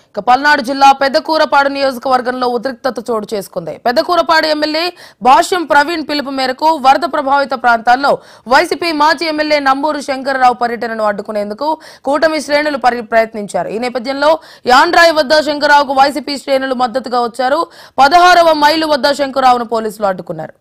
ఇక పల్నాడు జిల్లా పెద్దకూరపాడు నియోజకవర్గంలో ఉద్రిక్తత చోటు చేసుకుంది పెద్దకూరపాడు ఎమ్మెల్యే భాష్యం ప్రవీణ్ పిలుపు మేరకు వరద ప్రభావిత ప్రాంతాల్లో వైసీపీ మాజీ ఎమ్మెల్యే నంబూరు శంకర్రావు పర్యటనను అడ్డుకునేందుకు కూటమి శ్రేణులు పరి- ప్రయత్నించారు ఈ నేపథ్యంలో యాండ్రాయ్ వద్ద శంకర్రావుకు వైసీపీ శ్రేణులు మద్దతుగా వచ్చారు పదహారవ మైలు వద్ద శంకర్రావును పోలీసులు అడ్డుకున్నారు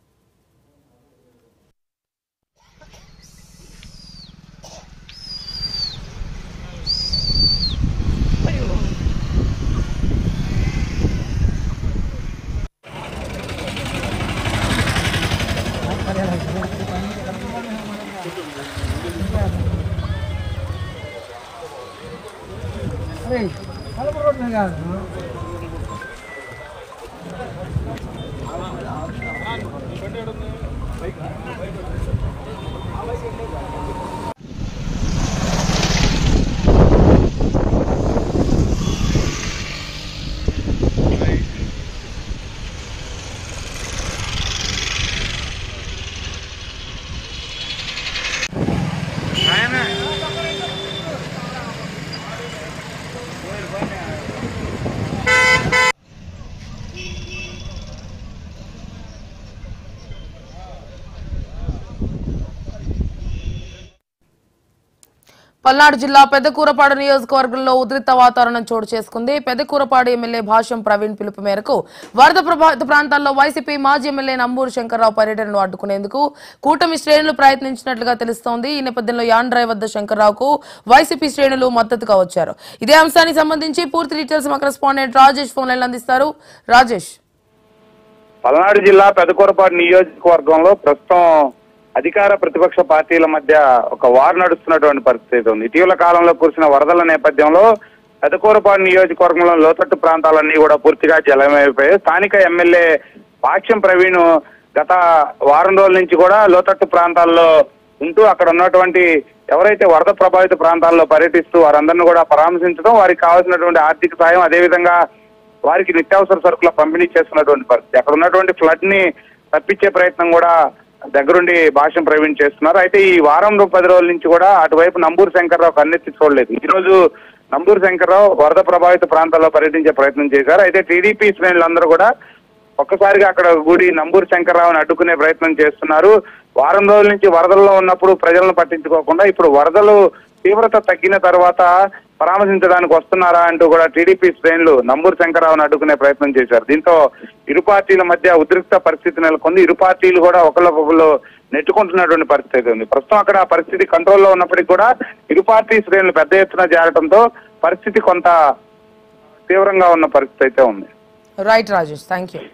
పల్నాడు జిల్లా పెద్దకూరపాడు నియోజకవర్గంలో ఉద్రిక్త వాతావరణం చోటు చేసుకుంది పెద్దకూరపాడు ఎమ్మెల్యే భాష్యం ప్రవీణ్ పిలుపు మేరకు వరద ప్రభావిత ప్రాంతాల్లో వైసీపీ మాజీ ఎమ్మెల్యే నంబూరు శంకర్రావు పర్యటనను అడ్డుకునేందుకు కూటమి శ్రేణులు ప్రయత్నించినట్లుగా తెలుస్తోంది ఈ నేపథ్యంలో యాండ్రాయ్ వద్ద శంకర్రావుకు వైసీపీ శ్రేణులు మద్దతుగా వచ్చారు ఇదే అంశానికి సంబంధించి పూర్తి డీటెయిల్స్ మా కరెస్పాండెంట్ రాజేష్ ఫోన్ లైన్ అందిస్తారు రాజేష్ పల్నాడు జిల్లా పెదకూరపాడు నియోజకవర్గంలో ప్రస్తుతం అధికార ప్రతిపక్ష పార్టీల మధ్య ఒక వార్ నడుస్తున్నటువంటి పరిస్థితి ఉంది ఇటీవల కాలంలో కురిసిన వరదల నేపథ్యంలో పెదకూరపాడు నియోజకవర్గంలో లోతట్టు ప్రాంతాలన్నీ కూడా పూర్తిగా జలమైపోయాయి స్థానిక ఎమ్మెల్యే పాక్ష్యం ప్రవీణ్ గత వారం రోజుల నుంచి కూడా లోతట్టు ప్రాంతాల్లో ఉంటూ అక్కడ ఉన్నటువంటి ఎవరైతే వరద ప్రభావిత ప్రాంతాల్లో పర్యటిస్తూ వారందరినీ కూడా పరామర్శించడం వారికి కావాల్సినటువంటి ఆర్థిక సాయం అదేవిధంగా వారికి నిత్యావసర సరుకుల పంపిణీ చేస్తున్నటువంటి పరిస్థితి అక్కడ ఉన్నటువంటి ఫ్లడ్ ని తప్పించే ప్రయత్నం కూడా దగ్గరుండి భాష్యం ప్రవీణ్ చేస్తున్నారు అయితే ఈ వారం రో- పది రోజుల నుంచి కూడా అటువైపు నంబూరు శంకర్రావు కన్నెత్తి చూడలేదు ఈ రోజు నంబూరు శంకర్రావు వరద ప్రభావిత ప్రాంతాల్లో పర్యటించే ప్రయత్నం చేశారు అయితే టీడీపీ శ్రేణులందరూ కూడా ఒక్కసారిగా అక్కడ గుడి నంబూరు శంకర్రావుని అడ్డుకునే ప్రయత్నం చేస్తున్నారు వారం రోజుల నుంచి వరదల్లో ఉన్నప్పుడు ప్రజలను పట్టించుకోకుండా ఇప్పుడు వరదలు తీవ్రత తగ్గిన తర్వాత పరామర్శించడానికి వస్తున్నారా అంటూ కూడా టీడీపీ శ్రేణులు నంబూరు శంకర్రావును అడ్డుకునే ప్రయత్నం చేశారు దీంతో ఇరు పార్టీల మధ్య ఉద్రిక్త పరిస్థితి నెలకొంది ఇరు పార్టీలు కూడా ఒకరికొకరు నెట్టుకుంటున్నటువంటి పరిస్థితి ఉంది ప్రస్తుతం అక్కడ ఆ పరిస్థితి కంట్రోల్లో ఉన్నప్పటికీ కూడా ఇరు పార్టీ శ్రేణులు పెద్ద ఎత్తున చేరడంతో పరిస్థితి కొంత తీవ్రంగా ఉన్న పరిస్థితి అయితే ఉంది right Rajesh thank you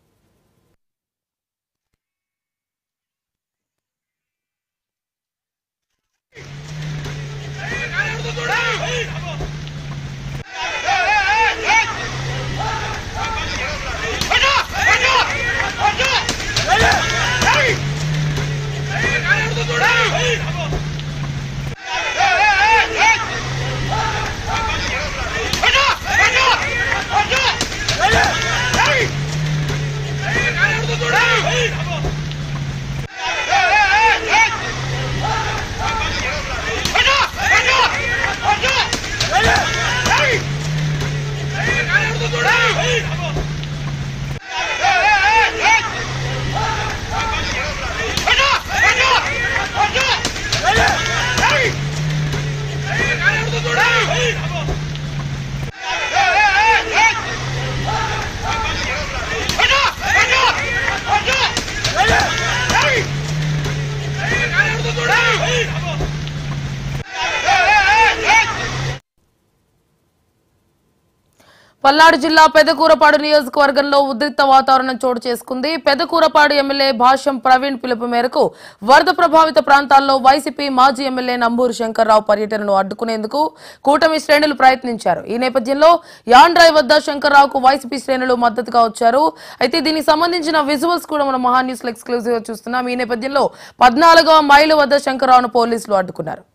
Palnadu జిల్లా పెదకూరపాడు నియోజకవర్గంలో ఉద్రిక్త వాతావరణం చోటు చేసుకుంది పెదకూరపాడు ఎమ్మెల్యే భాష్యం ప్రవీణ్ పిలుపు మేరకు వరద ప్రభావిత ప్రాంతాల్లో వైసీపీ మాజీ ఎమ్మెల్యే నంబూరు శంకర్రావు పర్యటనను అడ్డుకునేందుకు కూటమి శ్రేణులు ప్రయత్నించారు ఈ నేపథ్యంలో యాండ్రాయ్ వద్ద శంకర్రావుకు వైసీపీ శ్రేణులు మద్దతుగా వచ్చారు అయితే దీనికి సంబంధించిన విజువల్స్ కూడా మనం మహా న్యూస్ ఎక్స్క్లూజివ్ గా చూస్తున్నాం ఈ నేపథ్యంలో పద్నాలుగవ మైలు వద్ద శంకర్రావును పోలీసులు అడ్డుకున్నారు